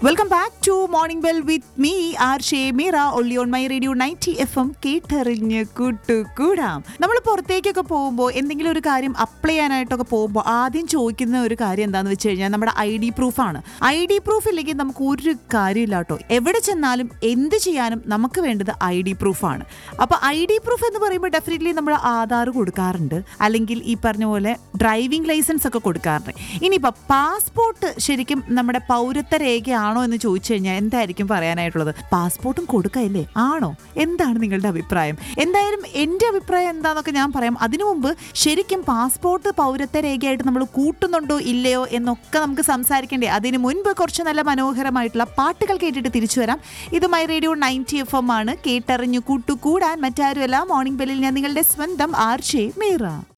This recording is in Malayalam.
welcome back to morning bell with me R J Meera ഒള്ളി on my radio ninety F M കേട്ടറിഞ്ഞ് കൂട്ടുകൂടാം നമ്മൾ പുറത്തേക്കൊക്കെ പോകുമ്പോൾ എന്തെങ്കിലും ഒരു കാര്യം അപ്ലൈ ചെയ്യാനായിട്ടൊക്കെ പോകുമ്പോൾ ആദ്യം ചോദിക്കുന്ന ഒരു കാര്യം എന്താണെന്ന് വെച്ച് കഴിഞ്ഞാൽ നമ്മുടെ ഐ ഡി പ്രൂഫാണ് ഐ ഡി പ്രൂഫ് ഇല്ലെങ്കിൽ നമുക്ക് ഒരു കാര്യമില്ല കേട്ടോ എവിടെ ചെന്നാലും എന്ത് ചെയ്യാനും നമുക്ക് വേണ്ടത് ഐ ഡി പ്രൂഫാണ് അപ്പോൾ ഐ ഡി പ്രൂഫ് എന്ന് പറയുമ്പോൾ ഡെഫിനറ്റ്ലി നമ്മൾ ആധാർ കൊടുക്കാറുണ്ട് അല്ലെങ്കിൽ ഈ പറഞ്ഞ പോലെ ഡ്രൈവിംഗ് ലൈസൻസ് ഒക്കെ കൊടുക്കാറുണ്ട് ഇനിയിപ്പോൾ പാസ്പോർട്ട് ശരിക്കും നമ്മുടെ പൗരത്വ രേഖയാണോ എന്ന് ചോദിച്ചു കഴിഞ്ഞാൽ എന്തായിരിക്കും പറയാനായിട്ടുള്ളത് പാസ്പോർട്ടും കൊടുക്കയില്ലേ ആണോ എന്താണ് നിങ്ങളുടെ അഭിപ്രായം എന്തായാലും എൻ്റെ അഭിപ്രായം എന്താണെന്നൊക്കെ ഞാൻ പറയാം അതിനു മുമ്പ് ശരിക്കും പാസ്പോർട്ട് പൗരത്വ രേഖയായിട്ട് നമ്മൾ കൂട്ടുന്നുണ്ടോ ഇല്ലയോ എന്നൊക്കെ നമുക്ക് സംസാരിക്കണ്ടേ അതിന് മുൻപ് കുറച്ച് നല്ല മനോഹരമായിട്ടുള്ള പാട്ടുകൾ കേട്ടിട്ട് തിരിച്ചു വരാം ഇത് my radio ninety F M ആണ് കേട്ടറിഞ്ഞു കൂട്ടുകൂടാൻ മറ്റാരുമല്ല മോർണിംഗ് ബെല്ലിൽ ഞാൻ നിങ്ങളുടെ സ്വന്തം ആർഷേ മീറ